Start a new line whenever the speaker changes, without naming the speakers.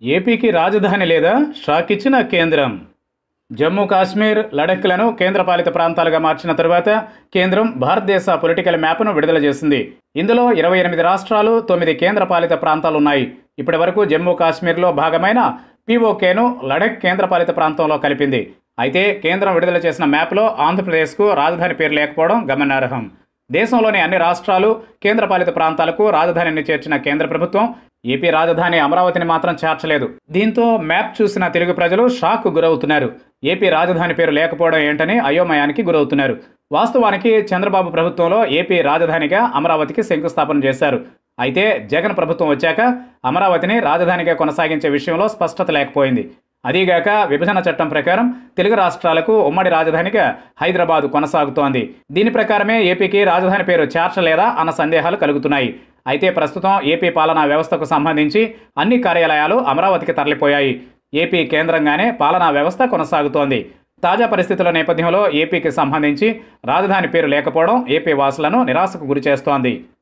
ఏపీకి రాజధాని లేదా షాక్ ఇచ్చిన కేంద్రం జమ్మూ కాశ్మీర్ లడఖ్లను కేంద్రపాలిత ప్రాంతాలుగా మార్చిన తరువాత కేంద్రం భారతదేశ పొలిటికల్ మ్యాప్ను విడుదల చేసింది ఇందులో ఇరవై ఎనిమిది రాష్ట్రాలు తొమ్మిది కేంద్రపాలిత ప్రాంతాలు ఉన్నాయి ఇప్పటి వరకు జమ్మూ కాశ్మీర్లో భాగమైన పీఓకేను లడఖ్ కేంద్రపాలిత ప్రాంతంలో కలిపింది అయితే కేంద్రం విడుదల చేసిన మ్యాప్లో ఆంధ్రప్రదేశ్కు రాజధాని పేరు లేకపోవడం గమనార్హం దేశంలోని అన్ని రాష్ట్రాలు కేంద్రపాలిత ప్రాంతాలకు రాజధానిని చేర్చిన కేంద్ర ప్రభుత్వం ఏపీ రాజధాని అమరావతిని మాత్రం చేర్చలేదు దీంతో మ్యాప్ చూసిన తెలుగు ప్రజలు షాక్ గురవుతున్నారు ఏపీ రాజధాని పేరు లేకపోవడం ఏంటని అయోమయానికి గురవుతున్నారు వాస్తవానికి చంద్రబాబు ప్రభుత్వంలో ఏపీ రాజధానిగా అమరావతికి శంకుస్థాపన చేశారు అయితే జగన్ ప్రభుత్వం వచ్చాక అమరావతిని రాజధానిగా కొనసాగించే విషయంలో స్పష్టత లేకపోయింది అదీగాక విభజన చట్టం ప్రకారం తెలుగు రాష్ట్రాలకు ఉమ్మడి రాజధానిగా హైదరాబాద్ కొనసాగుతోంది దీని ప్రకారమే ఏపీకి రాజధాని పేరు చేర్చలేదా అన్న సందేహాలు కలుగుతున్నాయి అయితే ప్రస్తుతం ఏపీ పాలనా వ్యవస్థకు సంబంధించి అన్ని కార్యాలయాలు అమరావతికి తరలిపోయాయి ఏపీ కేంద్రంగానే పాలనా వ్యవస్థ కొనసాగుతోంది తాజా పరిస్థితుల నేపథ్యంలో ఏపీకి సంబంధించి రాజధాని పేరు లేకపోవడం ఏపీ వాసులను నిరాశకు గురిచేస్తోంది